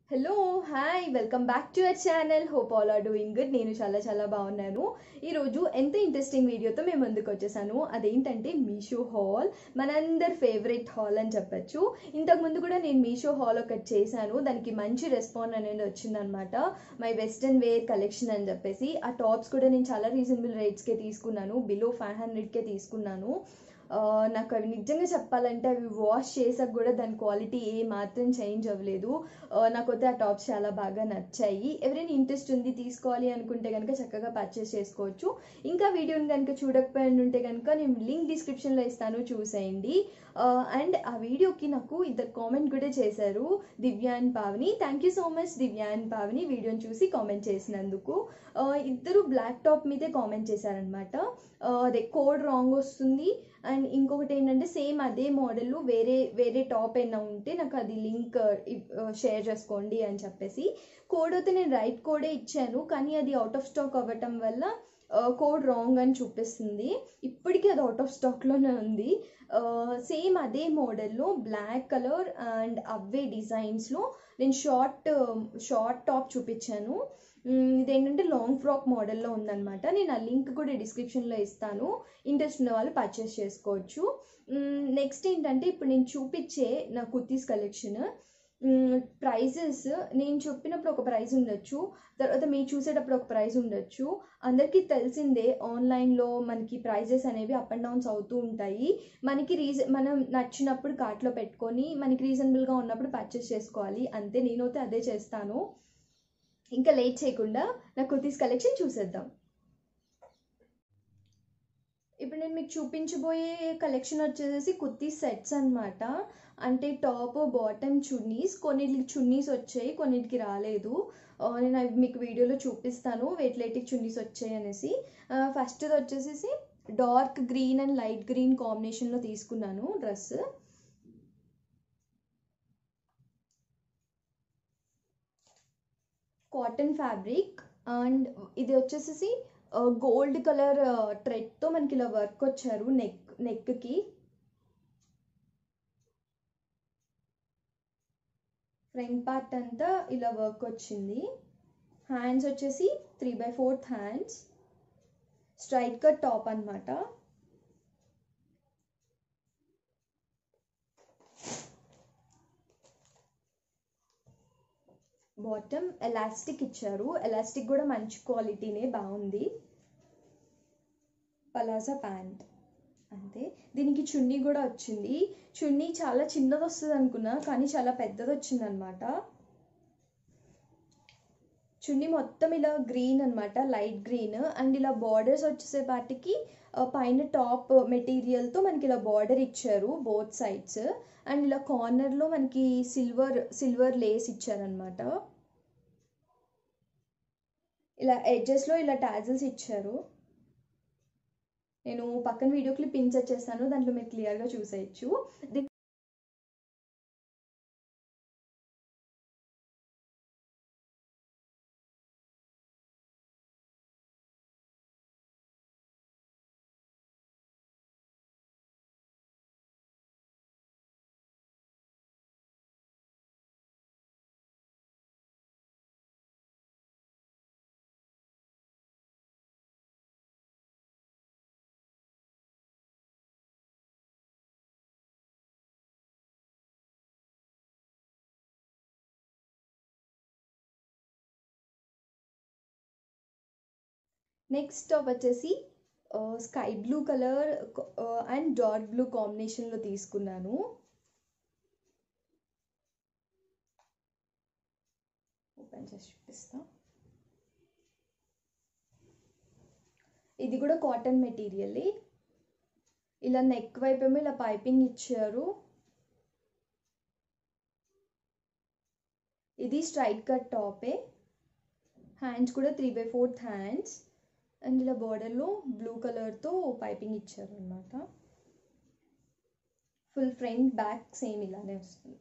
hello hi welcome back to our channel hope all are doing good నేను చాలా చాలా బాగున్నాను ఈరోజు ఎంత ఇంట్రెస్టింగ్ వీడియోతో మేము ముందుకు వచ్చేసాను అదేంటంటే మీషో హాల్ మనందరి ఫేవరెట్ హాల్ అని చెప్పచ్చు ఇంతకుముందు కూడా నేను మీషో హాల్ ఒకటి చేశాను దానికి మంచి రెస్పాన్స్ అనేది వచ్చిందనమాట మై వెస్ట్రన్ వేర్ కలెక్షన్ అని చెప్పేసి ఆ టాప్స్ కూడా నేను చాలా రీజనబుల్ రేట్స్కే తీసుకున్నాను బిలో ఫైవ్ హండ్రెడ్కే తీసుకున్నాను ఆ, నాకు అవి నిజంగా చెప్పాలంటే అవి వాష్ చేసాక కూడా దాని క్వాలిటీ ఏ మాత్రం చేంజ్ అవ్వలేదు ఆ, నాకైతే ఆ టాప్స్ చాలా బాగా నచ్చాయి ఎవరైనా ఇంట్రెస్ట్ ఉంది తీసుకోవాలి అనుకుంటే కనుక చక్కగా పర్చేస్ చేసుకోవచ్చు ఇంకా వీడియోని కనుక చూడకపోయి ఉంటే కనుక నేను లింక్ డిస్క్రిప్షన్లో ఇస్తాను చూసేయండి అండ్ ఆ వీడియోకి నాకు ఇద్దరు కామెంట్ కూడా చేశారు Divya and Pavani thank you so much Divya and Pavani వీడియోని చూసి కామెంట్ చేసినందుకు ఆ, ఇద్దరు బ్లాక్ టాప్ మీదే కామెంట్ చేశారనమాట అదే కోడ్ రాంగ్ వస్తుంది అండ్ ఇంకొకటి ఏంటంటే సేమ్ అదే మోడల్ వేరే వేరే టాప్ అయినా ఉంటే నాకు అది లింక్ షేర్ చేసుకోండి అని చెప్పేసి కోడ్ అయితే నేను రైట్ కోడే ఇచ్చాను కానీ అది అవుట్ ఆఫ్ స్టాక్ అవ్వటం వల్ల కోడ్ రాంగ్ అని చూపిస్తుంది ఇప్పటికీ అది అవుట్ ఆఫ్ స్టాక్లోనే ఉంది సేమ్ అదే మోడల్లో బ్లాక్ కలర్ అండ్ అవే డిజైన్స్లో నేను షార్ట్ షార్ట్ టాప్ చూపించాను మ్, ఇదేంటంటే లాంగ్ ఫ్రాక్ మోడల్లో ఉందన్నమాట నేను ఆ లింక్ కూడా డిస్క్రిప్షన్లో ఇస్తాను ఇంట్రెస్ట్ ఉన్న వాళ్ళు పర్చేస్ చేసుకోవచ్చు నెక్స్ట్ ఏంటంటే ఇప్పుడు నేను చూపించే నా కుర్తీస్ కలెక్షన్ ప్రైజెస్ నేను చెప్పినప్పుడు ఒక ప్రైస్ ఉండొచ్చు తర్వాత మీరు చూసేటప్పుడు ఒక ప్రైస్ ఉండొచ్చు అందరికీ తెలిసిందే ఆన్లైన్లో మనకి ప్రైజెస్ అనేవి అప్ అండ్ డౌన్స్ అవుతూ ఉంటాయి మనకి రీజన్ మనం నచ్చినప్పుడు కార్ట్లో పెట్టుకొని మనకి రీజనబుల్గా ఉన్నప్పుడు పర్చేస్ చేసుకోవాలి అంతే నేనైతే అదే చేస్తాను ఇంకా లేట్ చేయకుండా నా కుర్తీస్ కలెక్షన్ చూసేద్దాం ఇప్పుడు నేను మీకు చూపించబోయే కలెక్షన్ వచ్చేసి కుర్తీ సెట్స్ అన్నమాట అంటే టాప్ బాటమ్ చున్నీస్ కొన్నిటికి చున్నీస్ వచ్చాయి కొన్నిటికి రాలేదు ఆ, నేను అవి మీకు వీడియోలో చూపిస్తాను వేట్లైటికి చున్నీస్ వచ్చాయి అనేసి ఫస్ట్ వచ్చేసి dark green and light green కాంబినేషన్లో తీసుకున్నాను డ్రెస్ కాటన్ ఫ్యాబ్రిక్ అండ్ ఇది వచ్చేసి గోల్డ్ కలర్ థ్రెడ్తో మనకి ఇలా వర్క్ వచ్చారు నెక్ నెక్కి ఫ్రంట్ పార్ట్ అంతా ఇలా వర్క్ వచ్చింది హ్యాండ్స్ వచ్చేసి three by fourth hands straight cut top అన్నమాట బాటమ్ ఎలాస్టిక్ ఇచ్చారు ఎలాస్టిక్ కూడా మంచి క్వాలిటీనే బాగుంది పలాజా ప్యాంట్ అంతే దీనికి చున్నీ కూడా వచ్చింది చున్నీ చాలా చిన్నది వస్తుంది అనుకున్నా కానీ చాలా పెద్దది వచ్చింది అనమాట చున్నీ మొత్తం ఇలా గ్రీన్ అన్నమాట లైట్ గ్రీన్ అండ్ ఇలా బార్డర్స్ వచ్చేసేపాటికి ఆ, పైన టాప్ మెటీరియల్తో మనకి ఇలా బార్డర్ ఇచ్చారు బోత్ సైడ్స్ అండ్ ఇలా కార్నర్లో మనకి సిల్వర్ సిల్వర్ లేస్ ఇచ్చారనమాట ఇలా ఎడ్జెస్లో ఇలా టాజిల్స్ ఇచ్చారు నేను పక్కన వీడియో క్లిప్ ఇన్సర్ట్ చేస్తాను దాంట్లో మీరు క్లియర్గా చూసేయచ్చు ది- నెక్స్ట్ టాప్ వచ్చేసి sky blue colour and dark blue కాంబినేషన్లో తీసుకున్నాను ఓపెన్ చేసి చూపిస్తా ఇది కూడా కాటన్ మెటీరియల్ ఇలా నెక్ వైపు ఏమో ఇలా పైపింగ్ ఇచ్చారు ఇది స్ట్రైట్ కట్ టాపే హ్యాండ్స్ కూడా three by fourth hands and ఇలా బార్డర్లో బ్లూ కలర్తో పైపింగ్ ఇచ్చారు అనమాట ఫుల్ ఫ్రంట్ బ్యాక్ సేమ్ ఇలానే వస్తుంది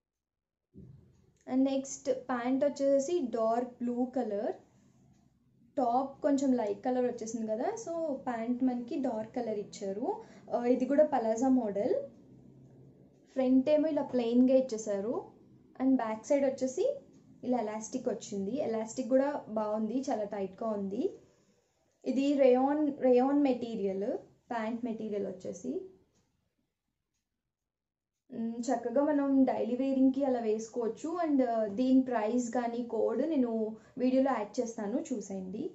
అండ్ నెక్స్ట్ ప్యాంట్ వచ్చేసి డార్క్ బ్లూ కలర్ టాప్ కొంచెం లైట్ కలర్ వచ్చేసింది కదా సో ప్యాంట్ మనకి డార్క్ కలర్ ఇచ్చారు ఆ, ఇది కూడా పలాజా మోడల్ ఫ్రంట్ ఏమో ఇలా ప్లెయిన్గా ఇచ్చేసారు అండ్ బ్యాక్ సైడ్ వచ్చేసి ఇలా ఎలాస్టిక్ వచ్చింది ఎలాస్టిక్ కూడా బాగుంది చాలా టైట్గా ఉంది ఇది rayon rayon material pant material వచ్చేసి మ్, చక్కగా మనం డైలీ వేరింగ్కి అలా వేసుకోవచ్చు అండ్ దీని ప్రైస్ కానీ కోడ్ నేను వీడియోలో యాడ్ చేస్తాను చూసేయండి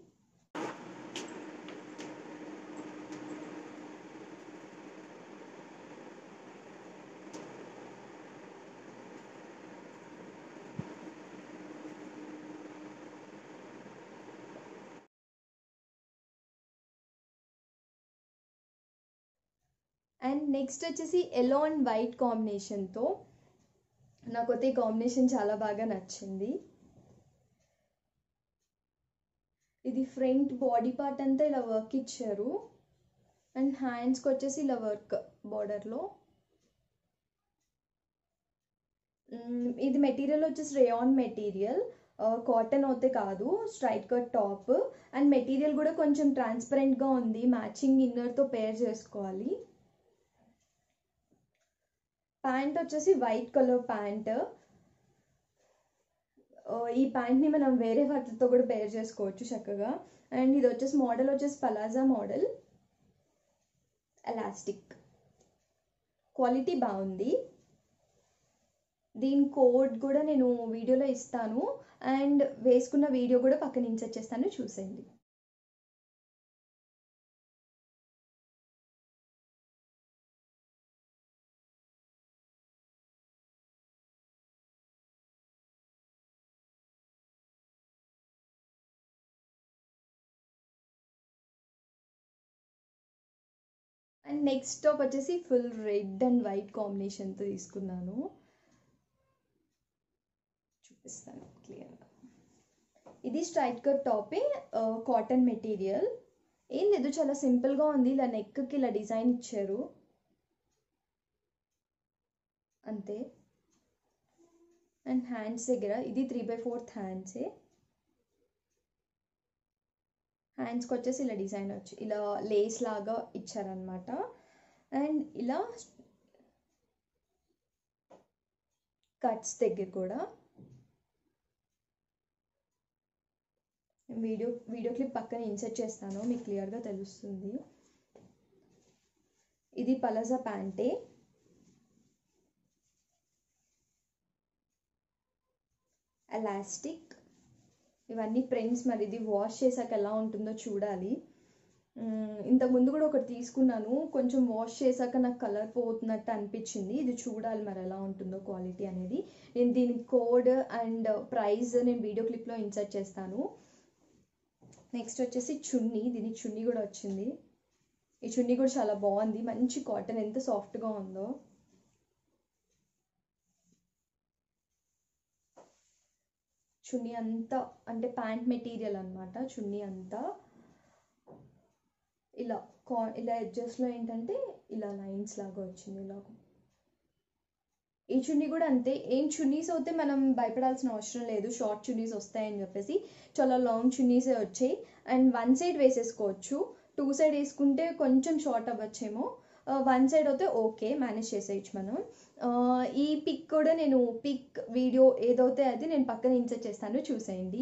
అండ్ నెక్స్ట్ వచ్చేసి ఎల్లో అండ్ వైట్ కాంబినేషన్తో నాకైతే ఈ కాంబినేషన్ చాలా బాగా నచ్చింది ఇది ఫ్రంట్ బాడీ పార్ట్ అంతా ఇలా వర్క్ ఇచ్చారు అండ్ హ్యాండ్స్కి వచ్చేసి ఇలా వర్క్ బార్డర్లో ఇది మెటీరియల్ వచ్చేసి రేయాన్ మెటీరియల్ కాటన్ అయితే కాదు straight cut top and material కూడా కొంచెం ట్రాన్స్పరెంట్గా ఉంది మ్యాచింగ్ ఇన్నర్తో పేర్ చేసుకోవాలి ప్యాంట్ వచ్చేసి వైట్ కలర్ ప్యాంట్ ఈ ప్యాంట్ని మనం వేరే వాటితో కూడా పేర్ చేసుకోవచ్చు చక్కగా అండ్ ఇది వచ్చేసి మోడల్ వచ్చేసి పలాజా మోడల్ ఎలాస్టిక్ క్వాలిటీ బాగుంది దీని కోడ్ కూడా నేను వీడియోలో ఇస్తాను అండ్ వేసుకున్న వీడియో కూడా పక్కన ఇన్సర్ట్ చేస్తాను చూసేయండి అండ్ నెక్స్ట్ టాప్ వచ్చేసి ఫుల్ రెడ్ అండ్ వైట్ కాంబినేషన్తో తీసుకున్నాను చూపిస్తాను క్లియర్గా ఇది స్ట్రైట్ కట్ టాపే కాటన్ మెటీరియల్ ఏం లేదు చాలా సింపుల్గా ఉంది ఇలా నెక్కి ఇలా డిజైన్ ఇచ్చారు అంతే అండ్ హ్యాండ్స్ దగ్గర ఇది త్రీ బై ఫోర్త్ హ్యాండ్సే హ్యాండ్స్కి వచ్చేసి ఇలా డిజైన్ వచ్చి ఇలా లేస్ లాగా ఇచ్చారనమాట అండ్ ఇలా కట్స్ దగ్గర కూడా వీడియో వీడియో క్లిప్ పక్కన ఇన్సర్ట్ చేస్తాను మీకు క్లియర్గా తెలుస్తుంది ఇది పలజా ప్యాంటే ఎలాస్టిక్ ఇవన్నీ ప్రింట్స్ మరి ఇది వాష్ చేశాక ఎలా ఉంటుందో చూడాలి ఇంతకుముందు కూడా ఒకటి తీసుకున్నాను కొంచెం వాష్ చేశాక నాకు కలర్ పోతున్నట్టు అనిపించింది ఇది చూడాలి మరి ఎలా ఉంటుందో క్వాలిటీ అనేది నేను దీని కోడ్ అండ్ ప్రైస్ నేను వీడియో క్లిప్లో ఇన్సర్ట్ చేస్తాను నెక్స్ట్ వచ్చేసి చున్నీ దీని చున్నీ కూడా వచ్చింది ఈ చున్నీ కూడా చాలా బాగుంది మంచి కాటన్ ఎంత సాఫ్ట్గా ఉందో చున్నీ అంతా అంటే ప్యాంట్ మెటీరియల్ అనమాట చున్నీ అంతా ఇలా కా ఇలా ఎడ్జెస్లో ఏంటంటే ఇలా లైన్స్ లాగా వచ్చింది ఇలా ఈ చున్నీ కూడా అంతే ఏం చున్నీస్ అయితే మనం భయపడాల్సిన అవసరం లేదు షార్ట్ చున్నీస్ వస్తాయని చెప్పేసి చాలా లాంగ్ చున్నీసే వచ్చాయి అండ్ వన్ సైడ్ వేసేసుకోవచ్చు టూ సైడ్ వేసుకుంటే కొంచెం షార్ట్ అవ్వచ్చేమో వన్ సైడ్ అయితే ఓకే మేనేజ్ చేసేయచ్చు మనం ఈ పిక్ కూడా నేను పిక్ వీడియో ఏదైతే అది నేను పక్కన ఇన్సర్ట్ చేస్తాను చూసేయండి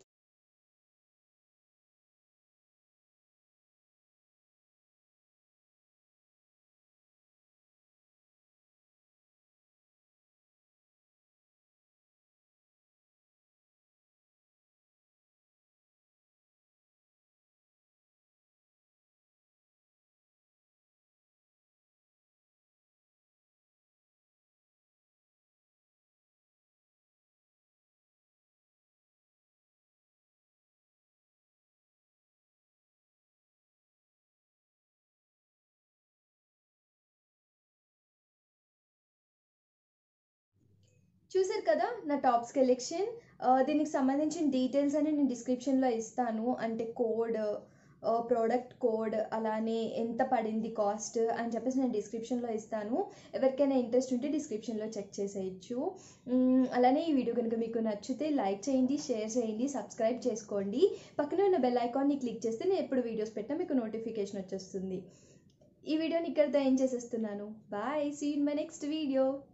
చూసారు కదా నా టాప్స్ కలెక్షన్ దీనికి సంబంధించిన డీటెయిల్స్ అని నేను డిస్క్రిప్షన్లో ఇస్తాను అంటే కోడ్ ప్రోడక్ట్ కోడ్ అలానే ఎంత పడింది కాస్ట్ అని చెప్పేసి నేను డిస్క్రిప్షన్లో ఇస్తాను ఎవరికైనా ఇంట్రెస్ట్ ఉంటే డిస్క్రిప్షన్లో చెక్ చేసేయచ్చు మ్మ్, అలానే ఈ వీడియో కనుక మీకు నచ్చితే లైక్ చేయండి షేర్ చేయండి సబ్స్క్రైబ్ చేసుకోండి పక్కనే ఉన్న బెల్ ఐకాన్ని క్లిక్ చేస్తే నేను ఎప్పుడు వీడియోస్ పెట్టినా మీకు నోటిఫికేషన్ వచ్చేస్తుంది ఈ వీడియోని ఇక్కడితో ఏం చేసేస్తున్నాను bye see in my next video